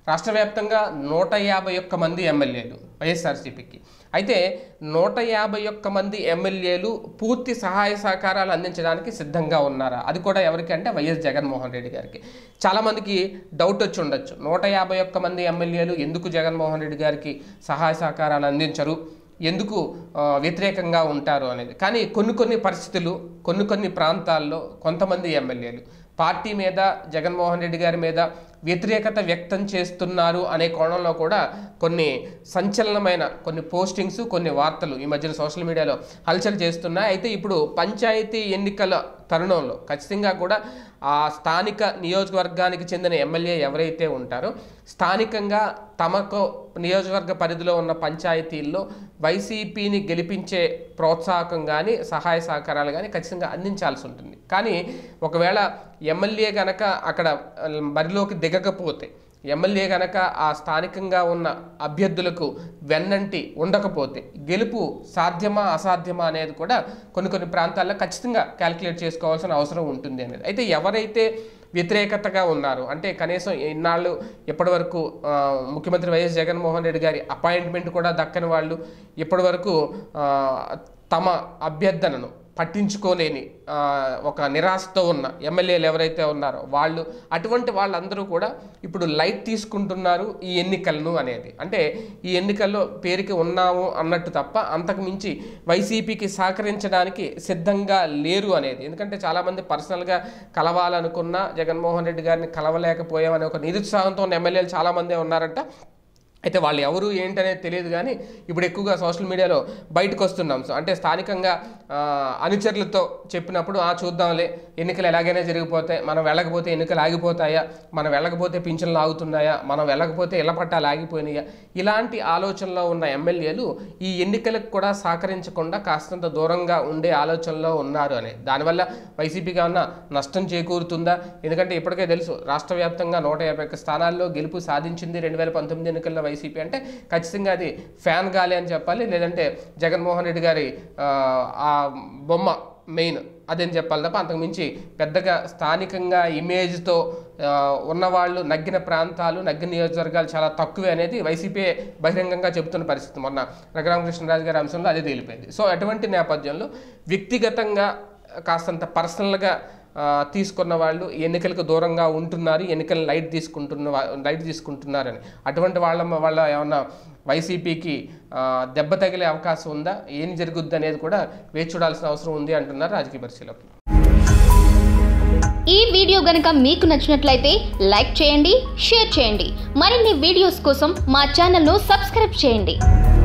రాష్ట్ర వ్యాప్తంగా నూట యాభై ఒక్క మంది ఎమ్మెల్యేలు వైఎస్ఆర్సీపీకి అయితే నూట యాభై ఒక్క మంది ఎమ్మెల్యేలు పూర్తి సహాయ సహకారాలు అందించడానికి సిద్ధంగా ఉన్నారా అది కూడా ఎవరికి అంటే వైఎస్ జగన్మోహన్ రెడ్డి గారికి చాలామందికి డౌట్ వచ్చి ఉండొచ్చు నూట యాభై ఒక్క మంది ఎమ్మెల్యేలు ఎందుకు జగన్మోహన్ రెడ్డి గారికి సహాయ సహకారాలు అందించరు ఎందుకు ఆ, వ్యతిరేకంగా ఉంటారు అనేది కానీ కొన్ని కొన్ని పరిస్థితులు కొన్ని కొన్ని ప్రాంతాల్లో కొంతమంది ఎమ్మెల్యేలు పార్టీ మీద జగన్మోహన్ రెడ్డి గారి మీద వ్యతిరేకత వ్యక్తం చేస్తున్నారు అనే కోణంలో కూడా కొన్ని సంచలనమైన కొన్ని పోస్టింగ్స్ కొన్ని వార్తలు ఈ మధ్యన సోషల్ మీడియాలో హల్చల్ చేస్తున్నాయి అయితే ఇప్పుడు పంచాయతీ ఎన్నికల తరుణంలో ఖచ్చితంగా కూడా ఆ స్థానిక నియోజకవర్గానికి చెందిన ఎమ్మెల్యే ఎవరైతే ఉంటారో స్థానికంగా తమకు నియోజకవర్గ పరిధిలో ఉన్న పంచాయతీల్లో వైసీపీని గెలిపించే ప్రోత్సాహకం కానీ సహాయ సహకారాలు కానీ ఖచ్చితంగా అందించాల్సి ఉంటుంది కానీ ఒకవేళ ఎమ్మెల్యే గనక అక్కడ ఆ, బరిలోకి దిగకపోతే ఎమ్మెల్యే గనక ఆ స్థానికంగా ఉన్న అభ్యర్థులకు వెన్నంటి ఉండకపోతే గెలుపు సాధ్యమా అసాధ్యమా అనేది కూడా కొన్ని కొన్ని ప్రాంతాల్లో ఖచ్చితంగా క్యాలిక్యులేట్ చేసుకోవాల్సిన అవసరం ఉంటుంది అనేది అయితే ఎవరైతే వ్యతిరేకతగా ఉన్నారు అంటే కనీసం ఇన్నాళ్ళు ఇప్పటివరకు ఆ, ముఖ్యమంత్రి వైఎస్ జగన్మోహన్ రెడ్డి గారి అపాయింట్మెంట్ కూడా దక్కని వాళ్ళు ఇప్పటివరకు ఆ, తమ అభ్యర్థనను పట్టించుకోలేని ఆ, ఒక నిరాశతో ఉన్న ఎమ్మెల్యేలు ఎవరైతే ఉన్నారో వాళ్ళు అటువంటి వాళ్ళందరూ కూడా ఇప్పుడు లైట్ తీసుకుంటున్నారు ఈ ఎన్నికలను అనేది అంటే ఈ ఎన్నికల్లో పేరుకి ఉన్నాము అన్నట్టు తప్ప అంతకు మించి వైసీపీకి సహకరించడానికి సిద్ధంగా లేరు అనేది ఎందుకంటే చాలామంది పర్సనల్గా కలవాలనుకున్న జగన్మోహన్ రెడ్డి గారిని కలవలేకపోయామనే ఒక నిరుత్సాహంతో ఉన్న ఎమ్మెల్యేలు చాలామందే ఉన్నారంట అయితే వాళ్ళు ఎవరు ఏంటనేది తెలియదు కానీ ఇప్పుడు ఎక్కువగా సోషల్ మీడియాలో బయటకు వస్తున్నాం సో అంటే స్థానికంగా ఆ, అనుచరులతో చెప్పినప్పుడు ఆ చూద్దాంలే ఎన్నికలు ఎలాగైనా జరిగిపోతాయి మనం వెళ్ళకపోతే ఎన్నికలు ఆగిపోతాయా మనం వెళ్ళకపోతే పింఛన్లు ఆగుతున్నాయా మనం వెళ్ళకపోతే ఇళ్ల పట్టాలు ఆగిపోయినాయా ఇలాంటి ఆలోచనలో ఉన్న ఎమ్మెల్యేలు ఈ ఎన్నికలకు కూడా సహకరించకుండా కాస్తంత దూరంగా ఉండే ఆలోచనలో ఉన్నారు అని దానివల్ల వైసీపీకి ఏమన్నా నష్టం చేకూరుతుందా ఎందుకంటే ఇప్పటికే తెలుసు రాష్ట్ర వ్యాప్తంగా నూట యాభై ఒక్క స్థానాల్లో గెలుపు సాధించింది రెండు వేల పంతొమ్మిది ఎన్నికల్లో వైసీపీ అంటే ఖచ్చితంగా అది ఫ్యాన్ గాలి అని చెప్పాలి లేదంటే జగన్మోహన్ రెడ్డి గారి ఆ, ఆ బొమ్మ మెయిన్ అదని చెప్పాలి తప్ప అంతకు మించి పెద్దగా స్థానికంగా ఇమేజ్తో ఆ, ఉన్నవాళ్ళు నగ్గిన ప్రాంతాలు నగ్గిన నియోజకవర్గాలు చాలా తక్కువే అనేది వైసీపీ బహిరంగంగా చెబుతున్న పరిస్థితి మొన్న రఘురామకృష్ణరాజు గారి అంశంలో అదే తేలిపోయింది సో అటువంటి నేపథ్యంలో వ్యక్తిగతంగా కాస్తంత పర్సనల్గా ఆ, తీసుకున్న వాళ్ళు ఎన్నికలకు దూరంగా ఉంటున్నారు ఎన్నికలు లైట్ తీసుకుంటున్న వా- లైట్ తీసుకుంటున్నారని అటువంటి వాళ్ళ వాళ్ళ ఏమన్నా వైసీపీకి ఆ, దెబ్బ తగిలే అవకాశం ఉందా ఏం జరుగుద్ది అనేది కూడా వేచి చూడాల్సిన అవసరం ఉంది అంటున్నారు రాజకీయ పరిశీలకులు ఈ వీడియో గనుక మీకు నచ్చినట్లయితే లైక్ చేయండి షేర్ చేయండి మరిన్ని వీడియోస్ కోసం మా ఛానల్ను సబ్స్క్రైబ్ చేయండి